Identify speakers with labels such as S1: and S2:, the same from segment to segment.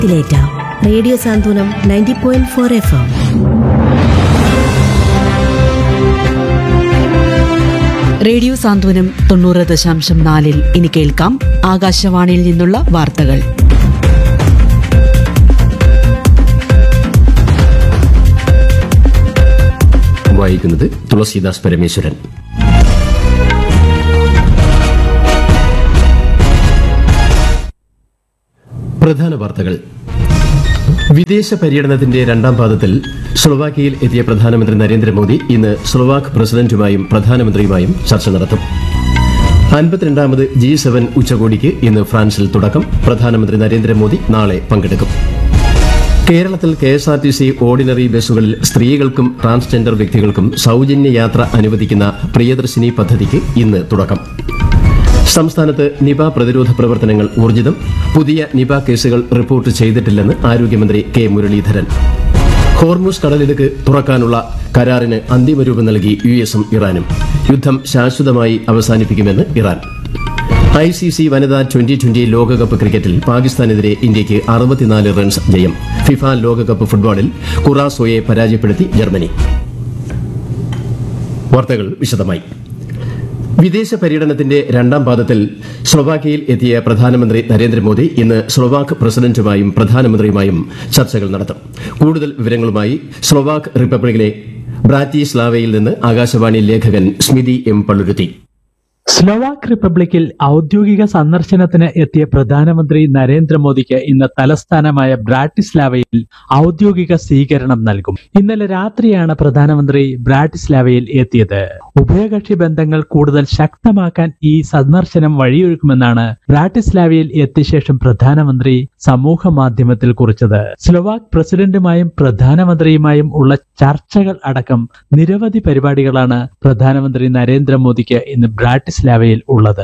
S1: ത്തിലേറ്റ radio Santhwanam ninety point four F M
S2: radio Santhwanam തൊണ്ണൂറ് ദശാംശം നാലിൽ ഇനി കേൾക്കാം ആകാശവാണിയിൽ നിന്നുള്ള വാർത്തകൾ
S3: വായിക്കുന്നത് തുളസീദാസ് പരമേശ്വരൻ പ്രധാന വാർത്തകൾ വിദേശ പര്യടനത്തിന്റെ രണ്ടാം പാദത്തിൽ സ്ലൊവാക്കിയയിൽ എത്തിയ പ്രധാനമന്ത്രി നരേന്ദ്രമോദി ഇന്ന് സ്ലൊവാക്ക് പ്രസിഡന്റുമായും പ്രധാനമന്ത്രിയുമായും ചർച്ച നടത്തും അൻപത്തിരണ്ടാമത് ജി സെവൻ ഉച്ചകോടിക്ക് ഇന്ന് ഫ്രാൻസിൽ തുടക്കം പ്രധാനമന്ത്രി നരേന്ദ്രമോദി നാളെ പങ്കെടുക്കും കേരളത്തിൽ K S R T C ordinary ബസ്സുകളിൽ സ്ത്രീകൾക്കും ട്രാൻസ്ജെൻഡർ വ്യക്തികൾക്കും സൌജന്യ യാത്ര അനുവദിക്കുന്ന പ്രിയദർശിനി പദ്ധതിക്ക് ഇന്ന് തുടക്കം സംസ്ഥാനത്ത് നിപ പ്രതിരോധ പ്രവർത്തനങ്ങൾ ഊർജിതം പുതിയ നിപ കേസുകൾ റിപ്പോർട്ട് ചെയ്തിട്ടില്ലെന്ന് ആരോഗ്യമന്ത്രി കെ മുരളീധരൻ ഹോർമുസ് കടലിടുക്ക് തുറക്കാനുള്ള കരാറിന് അന്തിമ രൂപം നൽകി യു എസും ഇറാനും യുദ്ധം ശാശ്വതമായി അവസാനിപ്പിക്കുമെന്ന് ഇറാൻ ഐ സി സി വനിതാ ട്വന്റി ട്വന്റി ലോകകപ്പ് ക്രിക്കറ്റിൽ പാകിസ്ഥാനെതിരെ ഇന്ത്യയ്ക്ക് അറുപത്തിനാല് റൺസ് ജയം ഫിഫ ലോകകപ്പ് ഫുട്ബോളിൽ കുറാസോയെ പരാജയപ്പെടുത്തി ജർമ്മനി വാർത്തകൾ വിശദമായി വിദേശ പര്യടനത്തിന്റെ രണ്ടാം പാദത്തിൽ സ്ലൊവാക്കിയയിൽ എത്തിയ പ്രധാനമന്ത്രി നരേന്ദ്രമോദി ഇന്ന് സ്ലൊവാക്ക് പ്രസിഡന്റുമായും പ്രധാനമന്ത്രിയുമായും ചർച്ചകൾ നടത്തും കൂടുതൽ വിവരങ്ങളുമായി സ്ലൊവാക്ക് റിപ്പബ്ലിക്കിലെ ബ്രാറ്റിസ്ലാവയിൽ നിന്ന് ആകാശവാണി ലേഖകൻ സ്മിതി എം പള്ളുരുത്തി
S4: സ്ലോവാക്ക് റിപ്പബ്ലിക്കിൽ ഔദ്യോഗിക സന്ദർശനത്തിന് എത്തിയ പ്രധാനമന്ത്രി നരേന്ദ്രമോദിക്ക് ഇന്ന് തലസ്ഥാനമായ ബ്രാറ്റിസ്ലാവയിൽ ഔദ്യോഗിക സ്വീകരണം നൽകും ഇന്നലെ രാത്രിയാണ് പ്രധാനമന്ത്രി ബ്രാറ്റിസ്ലാവയിൽ എത്തിയത് ഉഭയകക്ഷി ബന്ധങ്ങൾ കൂടുതൽ ശക്തമാക്കാൻ ഈ സന്ദർശനം വഴിയൊരുക്കുമെന്നാണ് ബ്രാറ്റിസ്ലാവയിൽ എത്തിയ ശേഷം പ്രധാനമന്ത്രി സമൂഹ മാധ്യമത്തിൽ കുറിച്ചത് സ്ലോവാക്ക് പ്രസിഡന്റുമായും പ്രധാനമന്ത്രിയുമായും ഉള്ള ചർച്ചകൾ അടക്കം നിരവധി പരിപാടികളാണ് പ്രധാനമന്ത്രി നരേന്ദ്രമോദിക്ക് ഇന്ന് ബ്രാറ്റിസ്ലാവയിൽ ഉള്ളത്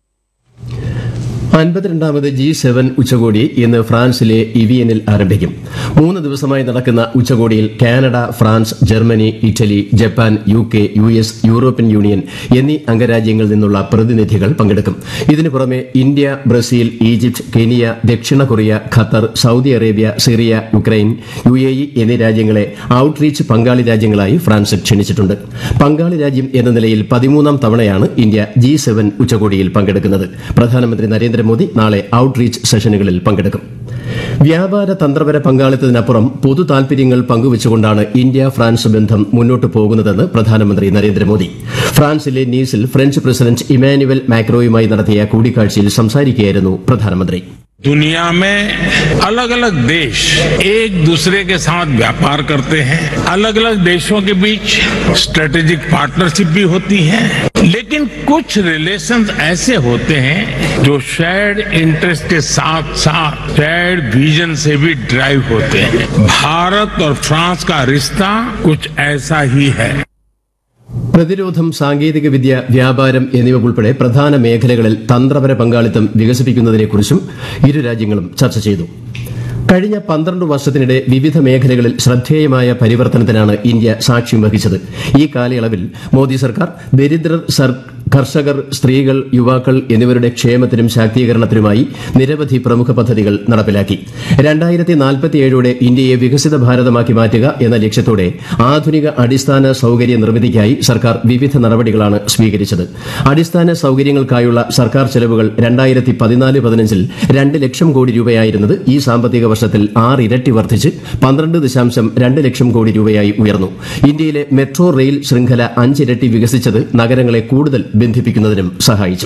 S3: അൻപത്തിരണ്ടാമത് ജി സെവൻ ഉച്ചകോടി ഇന്ന് ഫ്രാൻസിലെ ഇവിയനിൽ ആരംഭിക്കും മൂന്ന് ദിവസമായി നടക്കുന്ന ഉച്ചകോടിയിൽ Canada France Germany Italy Japan U K U S European Union എന്നീ അംഗരാജ്യങ്ങളിൽ നിന്നുള്ള പ്രതിനിധികൾ പങ്കെടുക്കും ഇതിനു പുറമെ ഇന്ത്യ ബ്രസീൽ ഈജിപ്ത് കെനിയ ദക്ഷിണ Korea Qatar Saudi Arabia Syria Ukraine U A E എന്നീ രാജ്യങ്ങളെ ഔട്ട്റീച്ച് പങ്കാളി രാജ്യങ്ങളായി ഫ്രാൻസ് ക്ഷണിച്ചിട്ടുണ്ട് പങ്കാളി രാജ്യം എന്ന നിലയിൽ പതിമൂന്നാം തവണയാണ് ഇന്ത്യ ജി സെവൻ ഉച്ചകോടിയിൽ പങ്കെടുക്കുന്നത് പ്രധാനമന്ത്രി നരേന്ദ്രമോദി നാളെ ഔട്ട്റീച്ച് സെഷനുകളിൽ പങ്കെടുക്കും വ്യാപാര തന്ത്രപര പങ്കാളിത്തത്തിനപ്പുറം പൊതു താൽപര്യങ്ങൾ പങ്കുവച്ചുകൊണ്ടാണ് ഇന്ത്യ ഫ്രാൻസ് ബന്ധം മുന്നോട്ട് പോകുന്നതെന്ന് പ്രധാനമന്ത്രി നരേന്ദ്രമോദി ഫ്രാൻസിലെ നീസിൽ ഫ്രഞ്ച് പ്രസിഡന്റ് ഇമാനുവൽ മാക്രോയുമായി നടത്തിയ കൂടിക്കാഴ്ചയിൽ സംസാരിക്കുകയായിരുന്നു പ്രധാനമന്ത്രി
S5: दुनिया में अलग अलग देश एक दूसरे के साथ व्यापार करते हैं अलग अलग देशों के बीच स्ट्रेटेजिक पार्टनरशिप भी होती है लेकिन कुछ रिलेशंस ऐसे होते हैं जो शेयर्ड इंटरेस्ट के साथ साथ शेयर्ड विजन से भी ड्राइव होते हैं भारत और फ्रांस का रिश्ता कुछ ऐसा ही है
S3: പ്രതിരോധം സാങ്കേതികവിദ്യ വ്യാപാരം എന്നിവ ഉൾപ്പെടെ പ്രധാന മേഖലകളിൽ തന്ത്രപര പങ്കാളിത്തം വികസിപ്പിക്കുന്നതിനെക്കുറിച്ചും ഇരു രാജ്യങ്ങളും ചർച്ച ചെയ്തു കഴിഞ്ഞ പന്ത്രണ്ട് വർഷത്തിനിടെ വിവിധ മേഖലകളിൽ ശ്രദ്ധേയമായ പരിവർത്തനത്തിനാണ് ഇന്ത്യ സാക്ഷ്യം വഹിച്ചത് ഈ കാലയളവിൽ മോദി സർക്കാർ ദരിദ്രർ സർ കർഷകർ സ്ത്രീകൾ യുവാക്കൾ എന്നിവരുടെ ക്ഷേമത്തിനും ശാക്തീകരണത്തിനുമായി നിരവധി പ്രമുഖ പദ്ധതികൾ നടപ്പിലാക്കി രണ്ടായിരത്തി നാൽപ്പത്തിയേഴോടെ ഇന്ത്യയെ വികസിത ഭാരതമാക്കി മാറ്റുക എന്ന ലക്ഷ്യത്തോടെ ആധുനിക അടിസ്ഥാന സൌകര്യ നിർമ്മിതിക്കായി സർക്കാർ വിവിധ നടപടികളാണ് സ്വീകരിച്ചത് അടിസ്ഥാന സൌകര്യങ്ങൾക്കായുള്ള സർക്കാർ ചെലവുകൾ രണ്ടായിരത്തി പതിനാല് പതിനഞ്ചിൽ രണ്ട് ലക്ഷം കോടി രൂപയായിരുന്നത് ഈ സാമ്പത്തിക വർഷത്തിൽ ആറ് ഇരട്ടി വർദ്ധിച്ച് പന്ത്രണ്ട് ദശാംശം രണ്ട് ലക്ഷം കോടി രൂപയായി ഉയർന്നു ഇന്ത്യയിലെ മെട്രോ റെയിൽ ശൃംഖല അഞ്ചിരട്ടി വികസിച്ചത് നഗരങ്ങളെ കൂടുതൽ ബന്ധിപ്പിക്കുന്നതിനും സഹായിച്ചു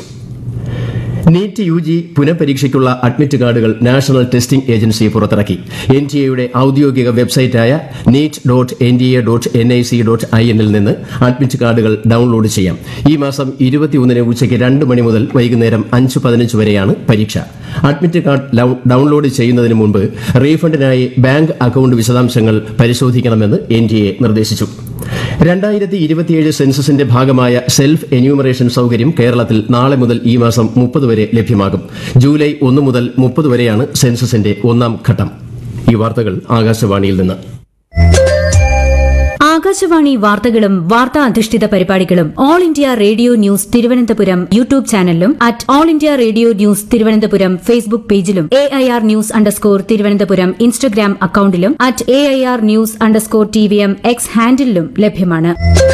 S3: നീറ്റ് യു ജി പുനഃപരീക്ഷയ്ക്കുള്ള അഡ്മിറ്റ് കാർഡുകൾ നാഷണൽ ടെസ്റ്റിംഗ് ഏജൻസി പുറത്തിറക്കി എൻ ടി എയുടെ ഔദ്യോഗിക വെബ്സൈറ്റായ NEET dot N D A dot N I C dot I എന്നിൽ നിന്ന് അഡ്മിറ്റ് കാർഡുകൾ ഡൌൺലോഡ് ചെയ്യാം ഈ മാസം ഇരുപത്തിയൊന്നിന് ഉച്ചയ്ക്ക് രണ്ട് മണി മുതൽ വൈകുന്നേരം അഞ്ച് പതിനഞ്ച് വരെയാണ് പരീക്ഷ അഡ്മിറ്റ് കാർഡ് ലൗ- ഡൌൺലോഡ് ചെയ്യുന്നതിന് മുമ്പ് റീഫണ്ടിനായി ബാങ്ക് അക്കൌണ്ട് വിശദാംശങ്ങൾ പരിശോധിക്കണമെന്ന് എൻ ടി എ നിർദ്ദേശിച്ചു രണ്ടായിരത്തി ഇരുപത്തിയേഴ് സെൻസസിന്റെ ഭാഗമായ സെൽഫ് എന്യൂമറേഷൻ സൌകര്യം കേരളത്തിൽ നാളെ മുതൽ ഈ മാസം മുപ്പത് വരെ ലഭ്യമാകും ജൂലൈ ഒന്ന് മുതൽ മുപ്പത് വരെയാണ് സെൻസസിന്റെ ഒന്നാം ഘട്ടം ഈ വാർത്തകൾ ആകാശവാണിയിൽ നിന്ന്
S6: ആകാശവാണി വാർത്തകളും വാർത്താ അധിഷ്ഠിത പരിപാടികളും All India Radio News Thiruvananthapuram YouTube ചാനലിലും at All India Radio News Thiruvananthapuram Facebook പേജിലും A I R news underscore Thiruvananthapuram Instagram അക്കൌണ്ടിലും at A I R news underscore T V M X ഹാൻഡിലും ലഭ്യമാണ്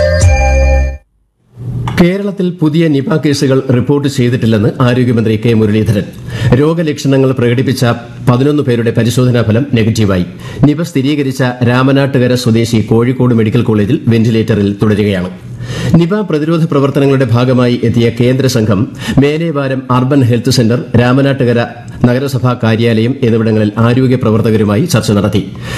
S3: കേരളത്തിൽ പുതിയ നിപ കേസുകൾ റിപ്പോർട്ട് ചെയ്തിട്ടില്ലെന്ന് ആരോഗ്യമന്ത്രി കെ മുരളീധരൻ രോഗലക്ഷണങ്ങൾ പ്രകടിപ്പിച്ച പതിനൊന്ന് പേരുടെ പരിശോധനാ ഫലം നെഗറ്റീവായി നിപ സ്ഥിരീകരിച്ച രാമനാട്ടുകര സ്വദേശി കോഴിക്കോട് മെഡിക്കൽ കോളേജിൽ വെന്റിലേറ്ററിൽ തുടരുകയാണ് നിപ പ്രതിരോധ പ്രവർത്തനങ്ങളുടെ ഭാഗമായി എത്തിയ കേന്ദ്ര സംഘം Melevaram urban health centre Ramanattukara നഗരസഭാ കാര്യാലയം എന്നിവിടങ്ങളിൽ ആരോഗ്യ പ്രവർത്തകരുമായി ചർച്ച നടത്തി